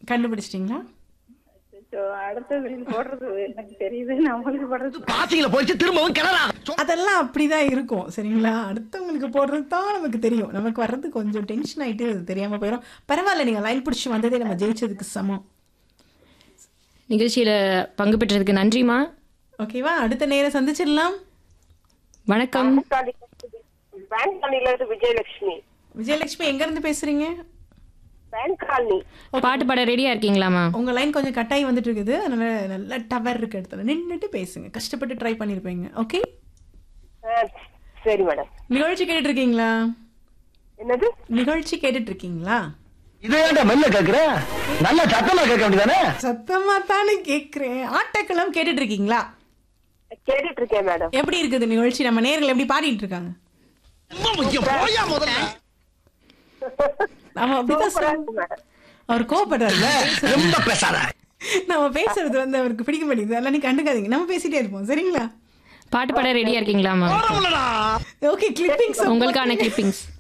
கண்டுபிடிச்சிட்டீங்களா அச்சோ, அடுத்தது போடுறது எனக்கு தெரியுது நம்மளுக்கு போடுறது பாசிங்கள போயிட்டு திரும்பவும் கிணறா அதெல்லாம் அப்படிதான் இருக்கும் சரிங்களா அடுத்தவங்களுக்கு போடுறது தான் நமக்கு தெரியும் நமக்கு வர்றது கொஞ்சம் டென்ஷன் ஆயிட்டு அது தெரியாம போயிடும் பரவாயில்ல நீங்க லைன் பிடிச்சி வந்ததே நம்ம ஜெயிச்சதுக்கு சமம் நிகழ்ச்சியில பங்கு பெற்றதுக்கு நன்றிமா ஓகேவா அடுத்த நேரம் சந்திச்சிடலாம் வணக்கம் பேங்க் காலனில இருந்து விஜயலட்சுமி விஜயலட்சுமி எங்க இருந்து பேசுறீங்க பேங்க் காலனி பாட்டு பாட ரெடியா இருக்கீங்களாமா உங்க லைன் கொஞ்சம் கட்டாயி வந்துட்டு இருக்குது அதனால நல்ல டவர் இருக்கு இடத்துல நின்னுட்டு பேசுங்க கஷ்டப்பட்டு ட்ரை பண்ணிருப்பீங்க ஓகே ஆ, சரி மேடம் நிகழ்ச்சி கேட்டுட்டு இருக்கீங்களா என்னது நிகழ்ச்சி கேட்டுட்டு இருக்கீங்களா இதே ஏன்டா மெல்ல கேக்குற நல்ல சத்தமா கேட்க வேண்டியதானே சத்தமா தானே கேக்குறேன் ஆட்டக்களம் கேட்டுட்டு இருக்கீங்களா கேட்டுட்டு இருக்கேன் மேடம் எப்படி இருக்குது நிகழ்ச்சி நம்ம நேர்கள் எப்படி பாடிட்டு இருக்காங்க போயா முதல்ல நம்ம அப்படிதான் சொல்லுவோம். மேடம் அவர் கோவப்படுறாருல ரொம்ப பேசாத நம்ம பேசுறது வந்து அவருக்கு பிடிக்க மாட்டேங்குது அதெல்லாம் நீ கண்டுக்காதீங்க நம்ம பேசிட்டே இருப்போம் சரிங்களா பாட்டு பாட ரெடியா இருக்கீங்களாமா ஓகே கிளிப்பிங்ஸ் உங்களுக்கான கிளிப்பிங்ஸ்